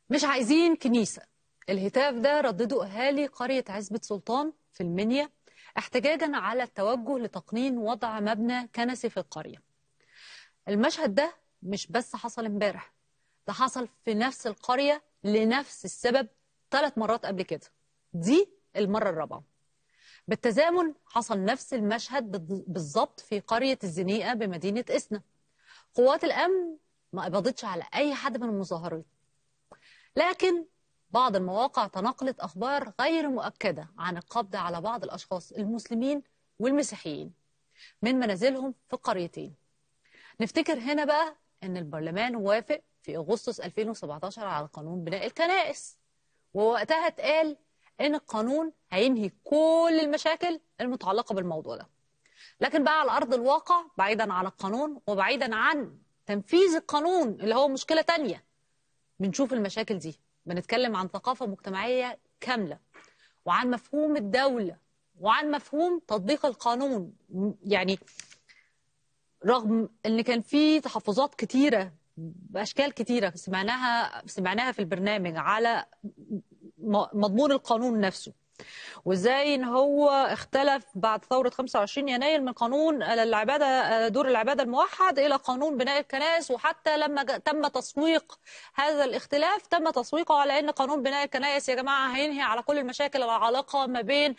مش عايزين كنيسة الهتاف ده ردده أهالي قرية عزبة سلطان في المنيا احتجاجا على التوجه لتقنين وضع مبنى كنسي في القرية المشهد ده مش بس حصل امبارح ده حصل في نفس القرية لنفس السبب ثلاث مرات قبل كده دي المرة الرابعة بالتزامن حصل نفس المشهد بالظبط في قرية الزنيقة بمدينة إسنا قوات الأمن ما قبضتش على أي حد من المظاهرين لكن بعض المواقع تنقلت أخبار غير مؤكدة عن القبض على بعض الأشخاص المسلمين والمسيحيين من منازلهم في القريتين نفتكر هنا بقى أن البرلمان وافق في أغسطس 2017 على قانون بناء الكنائس ووقتها اتقال أن القانون هينهي كل المشاكل المتعلقة بالموضوع ده لكن بقى على أرض الواقع بعيدا عن القانون وبعيدا عن تنفيذ القانون اللي هو مشكلة تانية بنشوف المشاكل دي بنتكلم عن ثقافة مجتمعية كاملة وعن مفهوم الدولة وعن مفهوم تطبيق القانون يعني رغم ان كان في تحفظات كتيرة باشكال كتيرة سمعناها سمعناها في البرنامج على مضمون القانون نفسه وازاي ان هو اختلف بعد ثوره 25 يناير من قانون العباده دور العباده الموحد الى قانون بناء الكنائس وحتى لما تم تسويق هذا الاختلاف تم تسويقه على ان قانون بناء الكنائس يا جماعه هينهي على كل المشاكل العلاقه ما بين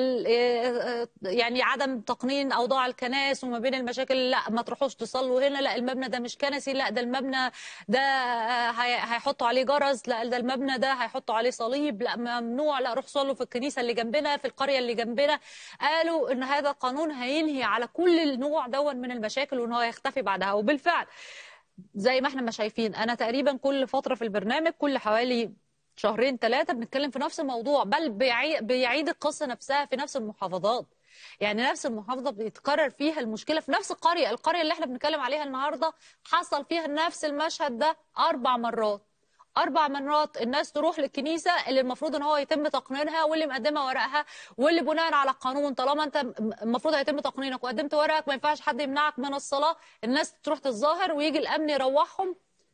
يعني عدم تقنين اوضاع الكنائس وما بين المشاكل لا ما تروحوش تصلوا هنا لا المبنى ده مش كنسي لا ده المبنى ده هيحطوا عليه جرس لا ده المبنى ده هيحطوا عليه صليب لا ممنوع لا روح صلوا في الكنيسه اللي جنبنا في القريه اللي جنبنا قالوا ان هذا القانون هينهي على كل النوع دون من المشاكل وان هو يختفي بعدها وبالفعل زي ما احنا ما شايفين انا تقريبا كل فتره في البرنامج كل حوالي شهرين ثلاثه بنتكلم في نفس الموضوع بل بيعيد القصه نفسها في نفس المحافظات يعني نفس المحافظه بيتكرر فيها المشكله في نفس القريه القريه اللي احنا بنتكلم عليها النهارده حصل فيها نفس المشهد ده اربع مرات اربع مرات الناس تروح للكنيسه اللي المفروض ان هو يتم تقنينها واللي مقدمه ورقها واللي بناء على القانون طالما انت المفروض هيتم تقنينك وقدمت ورقك ما ينفعش حد يمنعك من الصلاه الناس تروح تتظاهر ويجي الامن يروحهم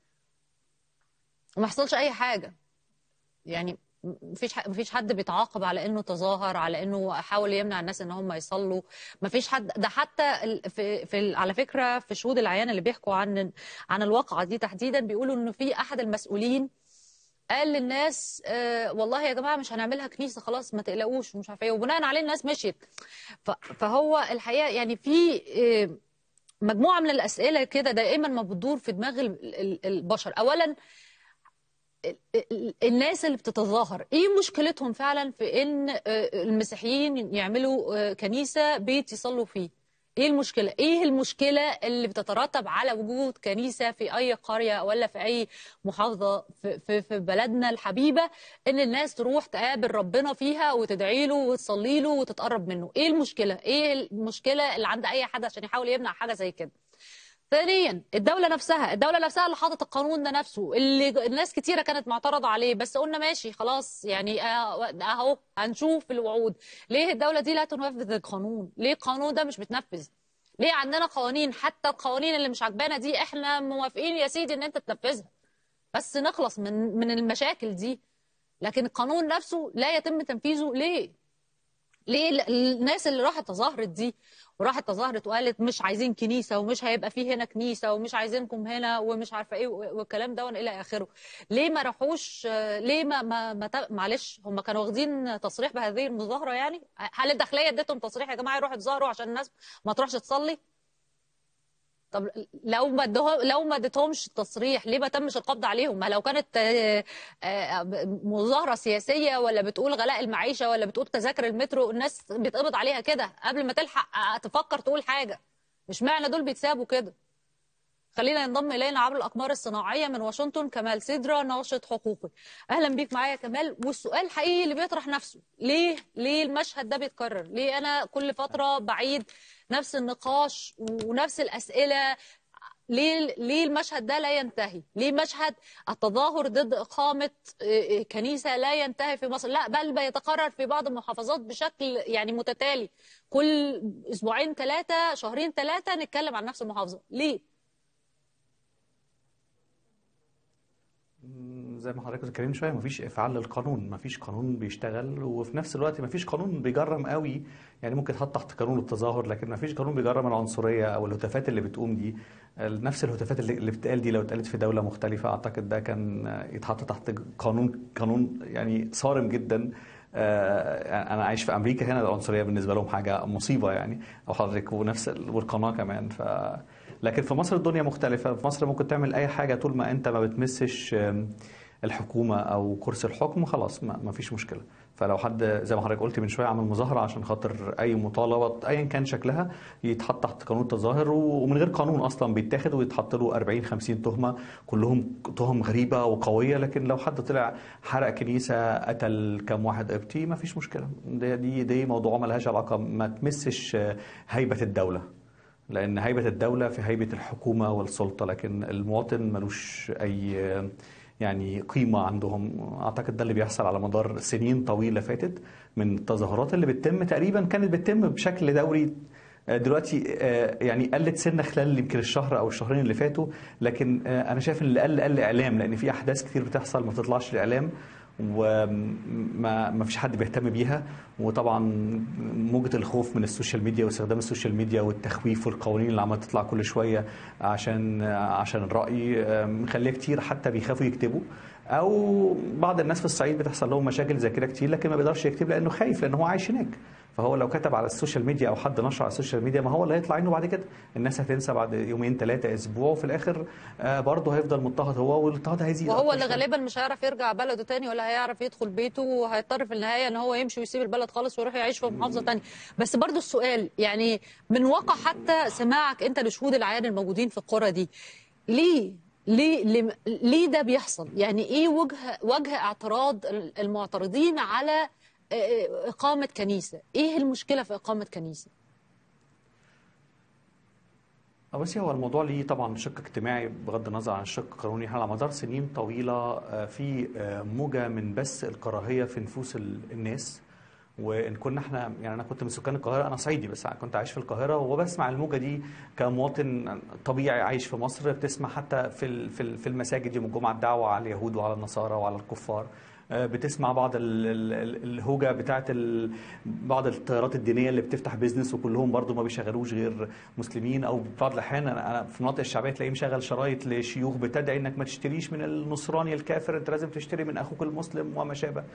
وما يحصلش اي حاجه يعني مفيش مفيش حد بيتعاقب على انه تظاهر على انه حاول يمنع الناس ان هم يصلوا مفيش حد ده حتى في, في على فكره في شهود العيان اللي بيحكوا عن عن الواقعه دي تحديدا بيقولوا انه في احد المسؤولين قال للناس آه والله يا جماعه مش هنعملها كنيسه خلاص ما تقلقوش ومش عارفه ايه وبناء عليه الناس مشيت فهو الحقيقه يعني في آه مجموعه من الاسئله كده دائما ما بتدور في دماغ البشر اولا الناس اللي بتتظاهر ايه مشكلتهم فعلا في ان المسيحيين يعملوا كنيسه بيت يصلوا فيه ايه المشكله ايه المشكله اللي بتترتب على وجود كنيسه في اي قريه ولا في اي محافظه في, في, في بلدنا الحبيبه ان الناس تروح تقابل ربنا فيها وتدعي له وتصلي له وتتقرب منه ايه المشكله ايه المشكله اللي عند اي حد عشان يحاول يمنع حاجه زي كده ثانيا الدولة نفسها الدولة نفسها اللي حاطت القانون ده نفسه اللي الناس كتيرة كانت معترضة عليه بس قلنا ماشي خلاص يعني اهو هنشوف الوعود ليه الدولة دي لا تنفذ القانون ليه القانون ده مش بتنفذ ليه عندنا قوانين حتى القوانين اللي مش عجبانا دي احنا موافقين يا سيدي ان انت تنفذها بس نخلص من من المشاكل دي لكن القانون نفسه لا يتم تنفيذه ليه ليه الناس اللي راحت تظاهرت دي وراحت تظاهرت وقالت مش عايزين كنيسه ومش هيبقى فيه هنا كنيسه ومش عايزينكم هنا ومش عارفه ايه والكلام ده الى اخره ليه ما راحوش ليه ما ما, ما معلش هم كانوا واخدين تصريح بهذه المظاهره يعني هل الداخليه اديتهم تصريح يا جماعه يروحوا يتظاهروا عشان الناس ما تروحش تصلي طب لو ما لو ما اديتهمش تصريح ليه ما تمش القبض عليهم ما لو كانت مظاهره سياسيه ولا بتقول غلاء المعيشه ولا بتقول تذاكر المترو الناس بيتقبض عليها كده قبل ما تلحق تفكر تقول حاجه مش معنى دول بيتسابوا كده خلينا ينضم الينا عبر الاقمار الصناعيه من واشنطن كمال سيدرا ناشط حقوقي اهلا بيك معايا كمال والسؤال الحقيقي اللي بيطرح نفسه ليه ليه المشهد ده بيتكرر ليه انا كل فتره بعيد نفس النقاش ونفس الاسئله ليه ليه المشهد ده لا ينتهي؟ ليه مشهد التظاهر ضد اقامه كنيسه لا ينتهي في مصر؟ لا بل بيتكرر في بعض المحافظات بشكل يعني متتالي كل اسبوعين ثلاثه شهرين ثلاثه نتكلم عن نفس المحافظه، ليه؟ زي ما حضرتك اتكلمت شويه مفيش افعال للقانون مفيش قانون بيشتغل وفي نفس الوقت مفيش قانون بيجرم قوي يعني ممكن يتحط تحت قانون التظاهر لكن مفيش قانون بيجرم العنصريه او الهتافات اللي بتقوم دي نفس الهتافات اللي اللي بتتقال دي لو اتقالت في دوله مختلفه اعتقد ده كان يتحط تحت قانون قانون يعني صارم جدا آه، انا عايش في امريكا هنا العنصريه بالنسبه لهم حاجه مصيبه يعني او حضرتك ونفس والقناه كمان ف لكن في مصر الدنيا مختلفه في مصر ممكن تعمل اي حاجه طول ما انت ما بتمسش آم، الحكومه او كرسي الحكم خلاص ما ما فيش مشكله فلو حد زي ما حضرتك قلت من شويه عمل مظاهره عشان خاطر اي مطالبه ايا كان شكلها يتحط تحت قانون التظاهر ومن غير قانون اصلا بيتاخد ويتحط له 40 50 تهمه كلهم تهم غريبه وقويه لكن لو حد طلع حرق كنيسه قتل كم واحد قبطي ما فيش مشكله دي دي, دي موضوع ما لهاش علاقه ما تمسش هيبه الدوله لان هيبه الدوله في هيبه الحكومه والسلطه لكن المواطن ملوش اي يعني قيمه عندهم اعتقد ده اللي بيحصل على مدار سنين طويله فاتت من التظاهرات اللي بتتم تقريبا كانت بتتم بشكل دوري دلوقتي آه، يعني قلت سنه خلال يمكن الشهر او الشهرين اللي فاتوا لكن آه، انا شايف ان اللي قل قل اعلام لان في احداث كتير بتحصل ما بتطلعش الاعلام وما ما فيش حد بيهتم بيها وطبعا موجة الخوف من السوشيال ميديا واستخدام السوشيال ميديا والتخويف والقوانين اللي عماله تطلع كل شويه عشان عشان الرأي آه، مخليه كتير حتى بيخافوا يكتبوا او بعض الناس في الصعيد بتحصل لهم مشاكل زي كده كتير لكن ما بيقدرش يكتب لانه خايف لان هو عايش هناك فهو لو كتب على السوشيال ميديا او حد نشر على السوشيال ميديا ما هو اللي هيطلع عينه بعد كده الناس هتنسى بعد يومين ثلاثه اسبوع وفي الاخر آه، برضه هيفضل مضطهد هو والاضطهاد هيزيد وهو أكتر اللي شوية. غالبا مش هيعرف يرجع بلده تاني ولا هيعرف يدخل بيته وهيضطر في النهايه ان هو يمشي ويسيب البلد خالص ويروح يعيش في محافظه تانية بس برضو السؤال يعني من واقع حتى سماعك انت لشهود العيان الموجودين في القرى دي ليه ليه ليه, ليه ده بيحصل يعني ايه وجه وجه اعتراض المعترضين على آه، اقامه كنيسه ايه المشكله في اقامه كنيسه اه بس هو الموضوع ليه طبعا شق اجتماعي بغض النظر عن الشق القانوني احنا على مدار سنين طويله آه، في آه، موجه من بث الكراهيه في نفوس ال- الناس وان كنا احنا يعني انا كنت من سكان القاهره انا صعيدي بس كنت عايش في القاهره وبسمع الموجه دي كمواطن طبيعي عايش في مصر بتسمع حتى في ال- في ال- في المساجد يوم الجمعه الدعوه على اليهود وعلى النصارى وعلى الكفار آه، بتسمع بعض ال- ال- ال- الهوجه بتاعت ال- بعض التيارات الدينيه اللي بتفتح بيزنس وكلهم برضو ما بيشغلوش غير مسلمين او في بعض الاحيان انا أنا في المناطق الشعبيه تلاقيه مشغل شرايط لشيوخ بتدعي انك ما تشتريش من النصراني الكافر انت لازم تشتري من اخوك المسلم وما شابه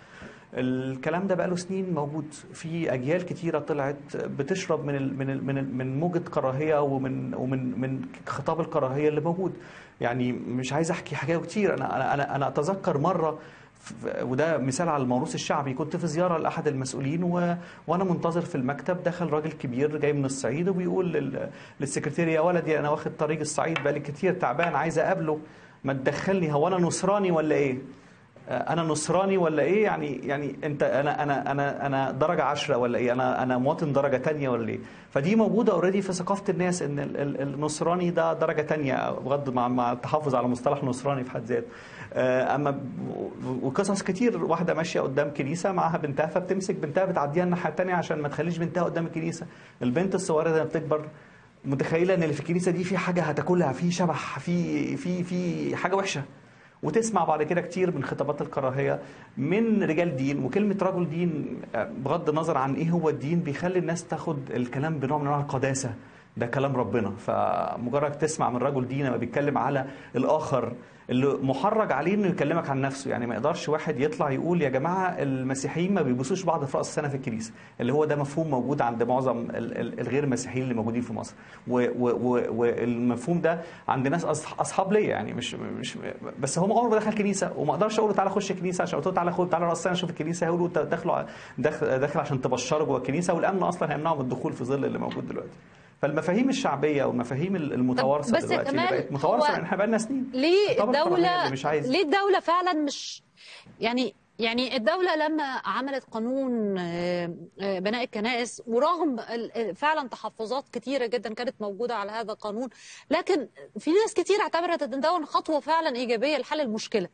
الكلام ده بقاله سنين موجود في اجيال كتيره طلعت بتشرب من ال من ال من ال من موجه كراهيه ومن ومن من خطاب الكراهيه اللي موجود يعني مش عايز احكي حاجات كتير انا انا انا, أنا اتذكر مره ف- وده مثال على الموروث الشعبي كنت في زياره لاحد المسؤولين و... وانا منتظر في المكتب دخل راجل كبير جاي من الصعيد وبيقول لل... للسكرتير يا ولدي انا واخد طريق الصعيد بقالي كتير تعبان عايز اقابله ما تدخلني هو انا نصراني ولا ايه؟ انا نصراني ولا ايه يعني يعني انت انا انا انا انا درجه عشرة ولا ايه انا انا مواطن درجه تانية ولا ايه فدي موجوده اوريدي في ثقافه الناس ان ال- ال- النصراني ده درجه تانية بغض مع مع التحفظ على مصطلح نصراني في حد ذاته آه، اما ب- وقصص كتير واحده ماشيه قدام كنيسه معاها بنتها فبتمسك بنتها بتعديها الناحيه التانية عشان ما تخليش بنتها قدام الكنيسه البنت الصغيره لما بتكبر متخيله ان اللي في الكنيسه دي في حاجه هتاكلها في شبح في في في حاجه وحشه وتسمع بعد كده كتير من خطابات الكراهيه من رجال دين وكلمه رجل دين آه، بغض النظر عن ايه هو الدين بيخلي الناس تاخد الكلام بنوع من انواع القداسه ده كلام ربنا فمجرد تسمع من رجل دين لما بيتكلم على الاخر اللي محرج عليه انه يكلمك عن نفسه يعني ما يقدرش واحد يطلع يقول يا جماعه المسيحيين ما بيبوسوش بعض في راس السنه في الكنيسه اللي هو ده مفهوم موجود عند معظم ال- ال- الغير مسيحيين اللي موجودين في مصر و- و- و- والمفهوم ده عند ناس أص- اصحاب ليا يعني مش مش بس هم عمره ما دخل كنيسه وما اقدرش اقول له تعالى خش الكنيسه عشان قلت له تعالى خد تعالى راس السنه شوف الكنيسه هيقولوا انت داخله داخل داخل عشان تبشره جوه الكنيسه والامن اصلا هيمنعه من الدخول في ظل اللي موجود دلوقتي فالمفاهيم الشعبيه والمفاهيم المتوارثه بس دلوقتي كمان اللي بقت متوارثه هو لان احنا بقالنا سنين ليه خطاب الكراهية الدولة اللي مش عايز ليه الدولة فعلا مش يعني يعني الدولة لما عملت قانون آه، آه، بناء الكنائس ورغم ال- ال- فعلا تحفظات كتيرة جدا كانت موجودة على هذا القانون لكن في ناس كتير اعتبرت ان ده خطوة فعلا إيجابية لحل المشكلة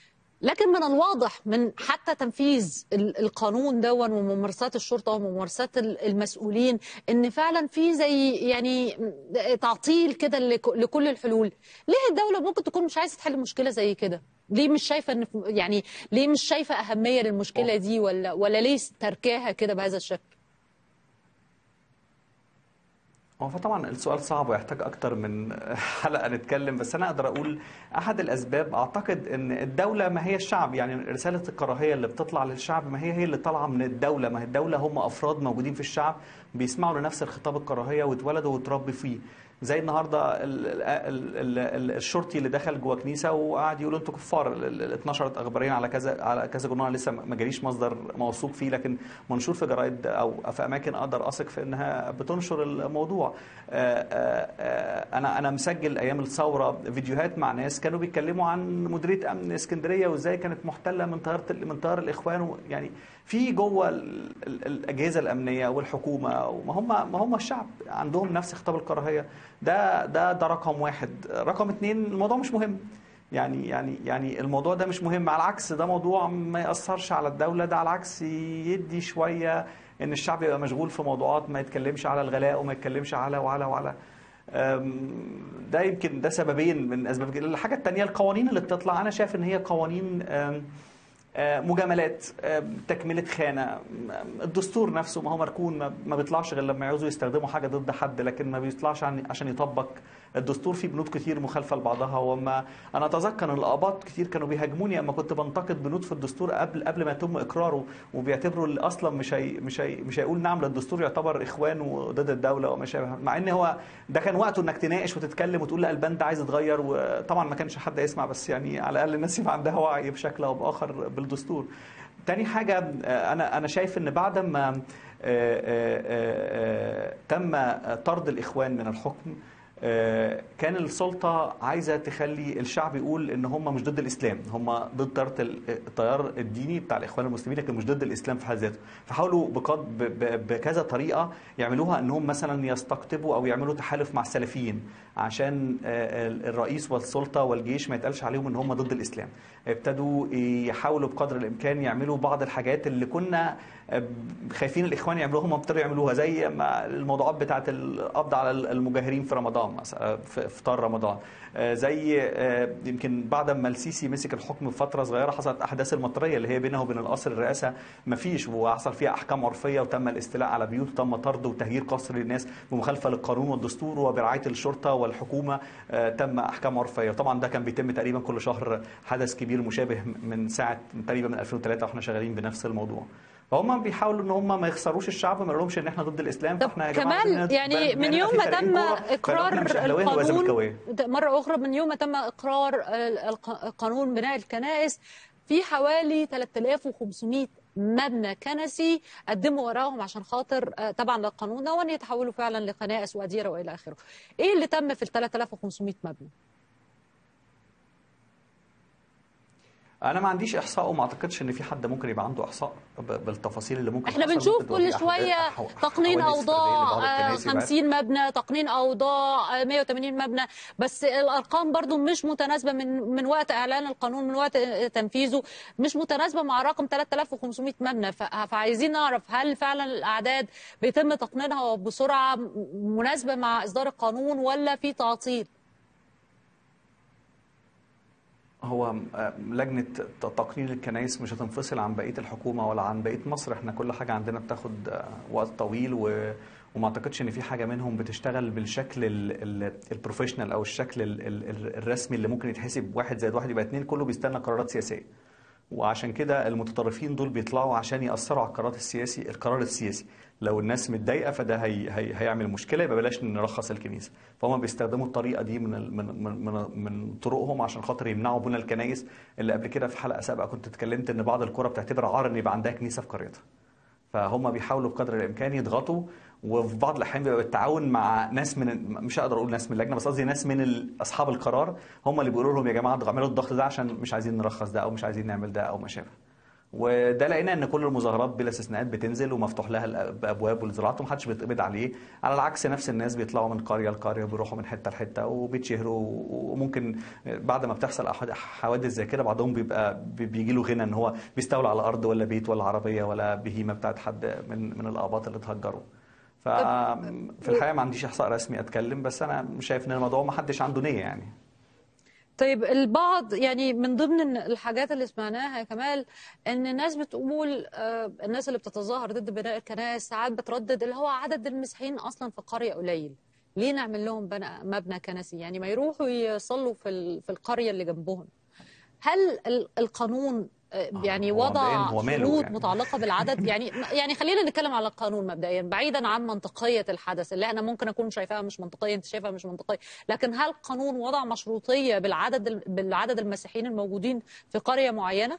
لكن من الواضح من حتى تنفيذ ال- القانون دون وممارسات الشرطة وممارسات ال- المسؤولين ان فعلا في زي يعني تعطيل كده لك- لكل الحلول ليه الدولة ممكن تكون مش عايزة تحل مشكلة زي كده ليه مش شايفه ان يعني ليه مش شايفه اهميه للمشكله دي ولا ولا ليه تركاها كده بهذا الشكل هو فطبعا السؤال صعب ويحتاج اكتر من حلقه نتكلم بس انا اقدر اقول احد الاسباب اعتقد ان الدوله ما هي الشعب يعني رساله الكراهيه اللي بتطلع للشعب ما هي هي اللي طالعه من الدوله ما هي الدوله هم افراد موجودين في الشعب بيسمعوا لنفس الخطاب الكراهيه واتولدوا واتربوا فيه زي النهارده ال ال ال الشرطي اللي دخل جوه كنيسه وقعد يقول انتوا كفار اتنشرت اخباريا على كذا على كذا جورنال لسه ما جاليش مصدر موثوق فيه لكن منشور في جرايد او في اماكن اقدر اثق في انها بتنشر الموضوع انا انا مسجل ايام الثوره فيديوهات مع ناس كانوا بيتكلموا عن مديريه امن اسكندريه وازاي كانت محتله من طياره من طيار الاخوان يعني في جوه الاجهزه الامنيه والحكومه وما هم ما هم الشعب عندهم نفس خطاب الكراهيه ده ده ده رقم واحد رقم اثنين الموضوع مش مهم يعني يعني يعني الموضوع ده مش مهم على العكس ده موضوع ما ياثرش على الدوله ده على العكس يدي شويه ان الشعب يبقى مشغول في موضوعات ما يتكلمش على الغلاء وما يتكلمش على وعلى وعلى ده يمكن ده سببين من اسباب الحاجه الثانيه القوانين اللي بتطلع انا شايف ان هي قوانين مجاملات تكملة خانة الدستور نفسه ما هو مركون ما بيطلعش غير لما يعوزوا يستخدموا حاجة ضد حد لكن ما بيطلعش عشان يطبق الدستور فيه بنود كتير مخالفة لبعضها وما أنا أتذكر أن الآباط كتير كانوا بيهاجموني أما كنت بنتقد بنود في الدستور قبل قبل ما يتم إقراره وبيعتبروا اللي أصلا مش هي مش هي مش هيقول نعم للدستور يعتبر إخوان وضد الدولة وما شابه مع إن هو ده كان وقته إنك تناقش وتتكلم وتقول لا البند عايز يتغير وطبعا ما كانش حد يسمع بس يعني على الأقل الناس يبقى عندها وعي بشكل أو بآخر بالدستور تاني حاجة أنا أنا شايف إن بعد ما تم طرد الإخوان من الحكم كان السلطة عايزة تخلي الشعب يقول ان هم مش ضد الاسلام هم ضد التيار الديني بتاع الاخوان المسلمين لكن مش ضد الاسلام في حد ذاته فحاولوا بكذا طريقة يعملوها انهم مثلا يستقطبوا او يعملوا تحالف مع السلفيين عشان الرئيس والسلطة والجيش ما يتقالش عليهم ان هم ضد الاسلام ابتدوا يحاولوا بقدر الامكان يعملوا بعض الحاجات اللي كنا خايفين الاخوان يعملوها هم ابتدوا يعملوها زي ما الموضوعات بتاعه القبض على المجاهرين في رمضان مثلا في افطار رمضان زي يمكن بعد ما السيسي مسك الحكم بفتره صغيره حصلت احداث المطريه اللي هي بينه وبين القصر الرئاسه ما فيش وحصل فيها احكام عرفيه وتم الاستيلاء على بيوت وتم طرد وتهجير قصر للناس بمخالفه للقانون والدستور وبرعايه الشرطه والحكومه تم احكام عرفيه وطبعا ده كان بيتم تقريبا كل شهر حدث كبير مشابه من ساعه تقريبا من 2003 واحنا شغالين بنفس الموضوع فهم بيحاولوا ان هم ما يخسروش الشعب وما يقولهمش ان احنا ضد الاسلام فاحنا يا جماعه كمان يعني من يوم ما تم اقرار القانون مره اخرى من يوم ما تم اقرار قانون بناء الكنائس في حوالي 3500 مبنى كنسي قدموا وراهم عشان خاطر طبعا للقانون ده وان يتحولوا فعلا لكنائس واديره والى اخره. ايه اللي تم في ال 3500 مبنى؟ انا ما عنديش احصاء وما اعتقدش ان في حد ممكن يبقى عنده احصاء بالتفاصيل اللي ممكن احنا بنشوف كل شويه تقنين اوضاع 50 مبنى تقنين اوضاع 180 مبنى بس الارقام برضو مش متناسبه من من وقت اعلان القانون من وقت تنفيذه مش متناسبه مع رقم 3500 مبنى فعايزين نعرف هل فعلا الاعداد بيتم تقنينها بسرعه مناسبه مع اصدار القانون ولا في تعطيل؟ هو لجنة تقنين الكنائس مش هتنفصل عن بقية الحكومة ولا عن بقية مصر احنا كل حاجة عندنا بتاخد وقت طويل و... وما اعتقدش ان في حاجة منهم بتشتغل بالشكل البروفيشنال او الشكل ال... ال... الرسمي اللي ممكن يتحسب واحد زائد واحد يبقى اتنين كله بيستنى قرارات سياسية وعشان كده المتطرفين دول بيطلعوا عشان يأثروا على القرار السياسي القرار السياسي لو الناس متضايقه فده هي هي هيعمل مشكله يبقى بلاش نرخص الكنيسه فهم بيستخدموا الطريقه دي من من من من طرقهم عشان خاطر يمنعوا بنى الكنائس اللي قبل كده في حلقه سابقه كنت اتكلمت ان بعض القرى بتعتبر عار ان يبقى عندها كنيسه في قريتها فهم بيحاولوا بقدر الامكان يضغطوا وفي بعض الاحيان بيبقى بالتعاون مع ناس من مش هقدر اقول ناس من اللجنه بس قصدي ناس من اصحاب القرار هم اللي بيقولوا لهم يا جماعه اعملوا الضغط ده عشان مش عايزين نرخص ده او مش عايزين نعمل ده او ما شابه وده لقينا ان كل المظاهرات بلا استثناءات بتنزل ومفتوح لها الابواب والزراعات ومحدش بيتقبض عليه على العكس نفس الناس بيطلعوا من قريه لقريه وبيروحوا من حته لحته وبيتشهروا وممكن بعد ما بتحصل حوادث زي كده بعضهم بيبقى بيجي له غنى ان هو بيستولى على ارض ولا بيت ولا عربيه ولا بهيمه بتاعت حد من من الاباط اللي اتهجروا ففي الحقيقه ما عنديش احصاء رسمي اتكلم بس انا شايف ان الموضوع ما حدش عنده نيه يعني طيب البعض يعني من ضمن الحاجات اللي سمعناها يا كمال ان الناس بتقول آه، الناس اللي بتتظاهر ضد بناء الكنائس ساعات بتردد اللي هو عدد المسيحيين اصلا في القريه قليل ليه نعمل لهم بنا- مبنى كنسي يعني ما يروحوا يصلوا في ال- في القريه اللي جنبهم هل ال- القانون آه، يعني هو مبدئياً وضع هو ماله شروط يعني؟ متعلقه بالعدد يعني يعني خلينا نتكلم على القانون مبدئيا بعيدا عن منطقيه الحدث اللي انا ممكن اكون شايفاها مش منطقيه انت شايفها مش منطقيه لكن هل القانون وضع مشروطيه بالعدد بالعدد المسيحيين الموجودين في قريه معينه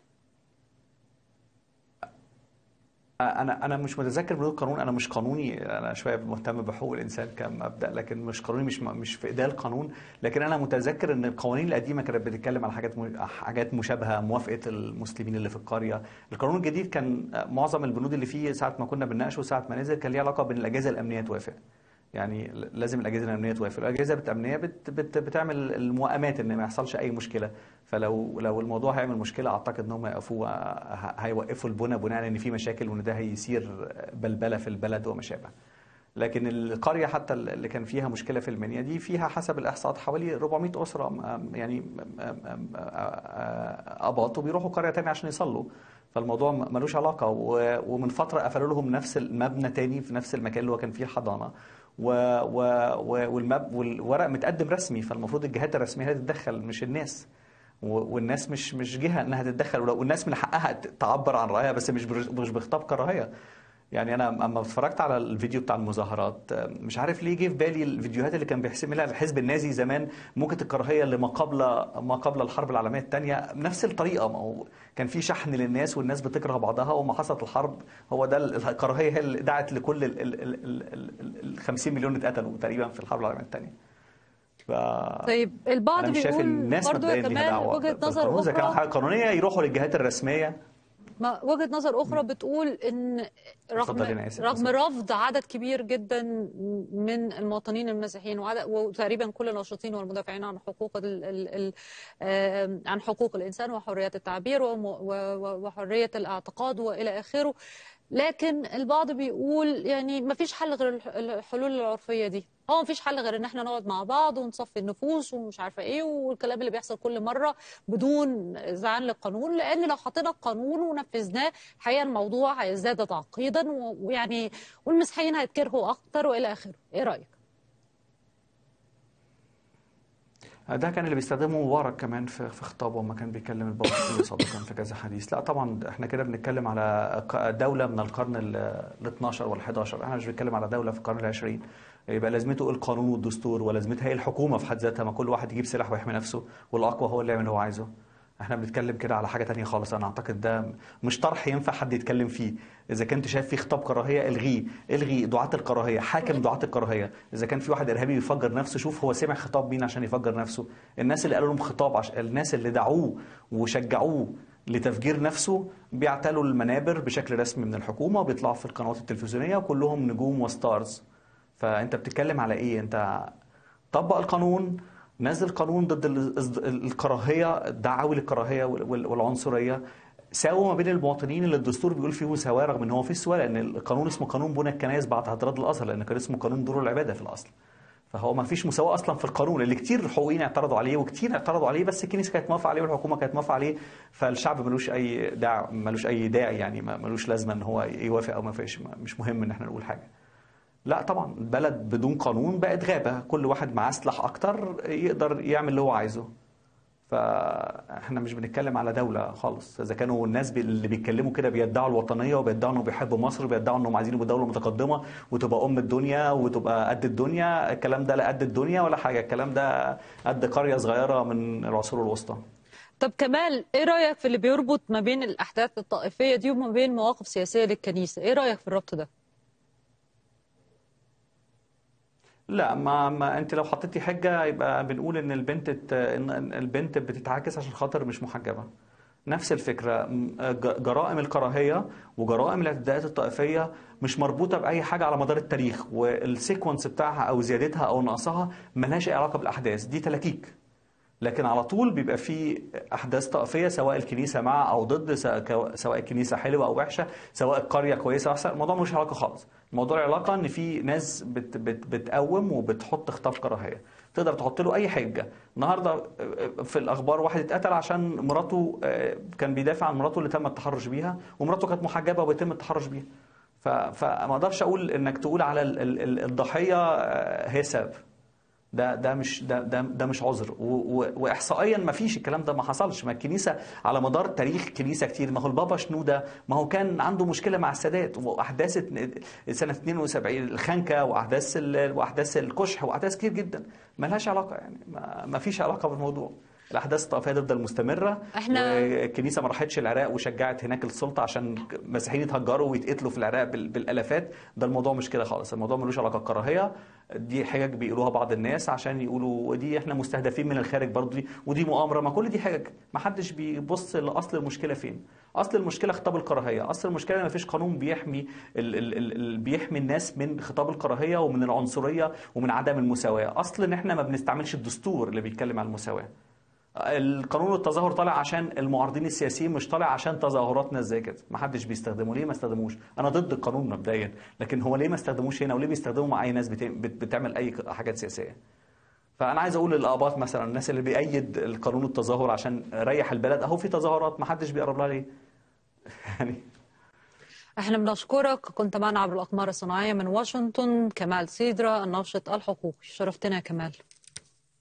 انا انا مش متذكر بنود القانون انا مش قانوني انا شويه مهتم بحقوق الانسان كمبدا لكن مش قانوني مش مش في ايديا القانون لكن انا متذكر ان القوانين القديمه كانت بتتكلم على حاجات م- حاجات مشابهه موافقه المسلمين اللي في القريه القانون الجديد كان معظم البنود اللي فيه ساعه ما كنا بنناقشه ساعه ما نزل كان ليه علاقه بان الاجهزه الامنيه توافق يعني لازم الاجهزه الامنيه توافق الاجهزه الامنيه بت بت بتعمل الموائمات ان ما يحصلش اي مشكله فلو لو الموضوع هيعمل مشكله اعتقد ان هم يقفوا ه- هيوقفوا البنى بناء على ان في مشاكل وان ده هيثير بلبله في البلد وما شابه لكن القريه حتى اللي كان فيها مشكله في المنيا دي فيها حسب الاحصاءات حوالي 400 اسره م- يعني م- م- اباط وبيروحوا قريه تانية عشان يصلوا فالموضوع م- ملوش علاقه و- ومن فتره قفلوا لهم نفس المبنى تاني في نفس المكان اللي هو كان فيه الحضانه و و و والمب والورق متقدم رسمي فالمفروض الجهات الرسميه هي تتدخل مش الناس و- والناس مش مش جهه انها تتدخل ولو- والناس من حقها ت- تعبر عن رايها بس مش بر- مش بخطاب كراهيه يعني انا اما اتفرجت على الفيديو بتاع المظاهرات مش عارف ليه جه في بالي الفيديوهات اللي كان بيحسمها الحزب النازي زمان موجة الكراهيه اللي ما قبل ما قبل الحرب العالميه الثانيه نفس الطريقه ما هو كان في شحن للناس والناس بتكره بعضها وما حصلت الحرب هو ده ال- الكراهيه هي اللي دعت لكل ال ال ال ال ال ال 50 مليون اللي اتقتلوا تقريبا في الحرب العالميه الثانيه ف... طيب البعض انا مش شايف بيقول الناس برضو يا مبدئيا ليها كمال دعوه وجهه نظر بالقانون. اذا كان اخرى حاجه قانونيه يروحوا للجهات الرسميه ما وجهة نظر أخرى بتقول إن رغم اتفضلي، أنا آسف. رغم رفض عدد كبير جدا من المواطنين المسيحيين وعدد وتقريبا كل الناشطين والمدافعين عن حقوق ال ال ال آه، عن حقوق الإنسان وحريات التعبير وم- و- و- وحرية الاعتقاد وإلى آخره لكن البعض بيقول يعني ما فيش حل غير الح- الحلول العرفية دي هو ما فيش حل غير ان احنا نقعد مع بعض ونصفي النفوس ومش عارفه ايه والكلام اللي بيحصل كل مره بدون زعل للقانون لان لو حطينا القانون ونفذناه الحقيقه الموضوع هيزداد تعقيدا و- ويعني والمسيحيين هيتكرهوا اكتر والى اخره ايه رايك ده كان اللي بيستخدمه مبارك كمان في في خطابه لما كان بيكلم البابا سابقا في كذا حديث لا طبعا احنا كده بنتكلم على ق- دوله من القرن ال 12 وال 11 احنا مش بنتكلم على دوله في القرن العشرين يبقى لازمته ايه القانون والدستور ولازمتها ايه الحكومه في حد ذاتها ما كل واحد يجيب سلاح ويحمي نفسه والاقوى هو اللي يعمل اللي هو عايزه احنا بنتكلم كده على حاجه تانية خالص انا اعتقد ده مش طرح ينفع حد يتكلم فيه اذا كنت شايف فيه خطاب كراهيه الغيه الغي دعاه الكراهيه حاكم دعاه الكراهيه اذا كان في واحد ارهابي بيفجر نفسه شوف هو سمع خطاب مين عشان يفجر نفسه الناس اللي قالوا لهم خطاب عش... الناس اللي دعوه وشجعوه لتفجير نفسه بيعتلوا المنابر بشكل رسمي من الحكومه وبيطلعوا في القنوات التلفزيونيه وكلهم نجوم وستارز فانت بتتكلم على ايه انت طبق القانون نزل قانون ضد ال- الإصد- الكراهيه دعاوي الكراهيه وال- وال- والعنصريه ساووا ما بين المواطنين اللي الدستور بيقول فيه مساواه رغم ان هو في سواه لان القانون اسمه قانون بنى الكنائس بعد اعتراض الازهر لان كان اسمه قانون دور العباده في الاصل فهو ما فيش مساواه اصلا في القانون اللي كتير حقوقيين اعترضوا عليه وكتير اعترضوا عليه بس الكنيسه كانت موافقه عليه والحكومه كانت موافقه عليه فالشعب ملوش اي داعي ملوش اي داعي يعني ما- ملوش لازمه ان هو يوافق او ما يوافقش مش مهم ان احنا نقول حاجه لا طبعا البلد بدون قانون بقت غابة كل واحد معاه سلاح أكتر يقدر يعمل اللي هو عايزه فاحنا مش بنتكلم على دولة خالص إذا كانوا الناس بي- اللي بيتكلموا كده بيدعوا الوطنية وبيدعوا إنهم بيحبوا مصر وبيدعوا إنهم عايزين يبقوا دولة متقدمة وتبقى أم الدنيا وتبقى قد الدنيا الكلام ده لا قد الدنيا ولا حاجة الكلام ده قد قرية صغيرة من العصور الوسطى طب كمال ايه رايك في اللي بيربط ما بين الاحداث الطائفيه دي وما بين مواقف سياسيه للكنيسه ايه رايك في الربط ده لا ما, ما انت لو حطيتي حجه يبقى بنقول ان البنت ت- ان إن البنت بتتعاكس عشان خاطر مش محجبه نفس الفكره م- ج- جرائم الكراهيه وجرائم الاعتداءات الطائفيه مش مربوطه باي حاجه على مدار التاريخ والسيكونس بتاعها او زيادتها او نقصها ملهاش اي علاقه بالاحداث دي تلاكيك لكن على طول بيبقى في احداث طائفيه سواء الكنيسه مع او ضد سواء سواء الكنيسه حلوه او وحشه سواء القريه كويسه او احسن الموضوع ملوش علاقه خالص الموضوع العلاقه ان في ناس بت بت بتقوم وبتحط خطاب كراهيه تقدر تحط له اي حجه النهارده في الاخبار واحد اتقتل عشان مراته آه، كان بيدافع عن مراته اللي تم التحرش بيها ومراته كانت محجبه وبيتم التحرش بيها ف- فما اقدرش اقول انك تقول على ال- ال- ال- الضحيه آه، هي سبب ده ده مش ده ده, ده مش عذر و- و- واحصائيا ما فيش الكلام ده ما حصلش ما الكنيسه على مدار تاريخ كنيسه كتير ما هو البابا شنوده ما هو كان عنده مشكله مع السادات واحداث ات- سنه 72 الخنكه واحداث ال- واحداث الكشح واحداث كتير جدا ما لهاش علاقه يعني ما, ما فيش علاقه بالموضوع الاحداث الطائفيه تفضل مستمره إحنا- الكنيسه ما راحتش العراق وشجعت هناك السلطه عشان مسيحيين يتهجروا ويتقتلوا في العراق بال- بالالافات ده الموضوع مش كده خالص الموضوع ملوش علاقه بالكراهيه دي حجج بيقولوها بعض الناس عشان يقولوا دي احنا مستهدفين من الخارج برضه دي ودي مؤامره ما كل دي حجج ما حدش بيبص لاصل المشكله فين اصل المشكله خطاب الكراهيه اصل المشكله ما فيش قانون بيحمي ال ال ال ال بيحمي الناس من خطاب الكراهيه ومن العنصريه ومن عدم المساواه اصل ان احنا ما بنستعملش الدستور اللي بيتكلم عن المساواه القانون التظاهر طالع عشان المعارضين السياسيين مش طالع عشان تظاهرات ناس زي كده ما حدش بيستخدمه ليه ما استخدموش انا ضد القانون مبدئيا لكن هو ليه ما استخدموش هنا وليه بيستخدموا مع اي ناس بت- بت- بتعمل اي حاجات سياسيه فانا عايز اقول للاباط مثلا الناس اللي بيأيد القانون التظاهر عشان ريح البلد اهو في تظاهرات ما حدش بيقرب لها ليه يعني احنا بنشكرك كنت معنا عبر الأقمار الصناعية من واشنطن كمال سيدرا الناشط الحقوقي شرفتنا يا كمال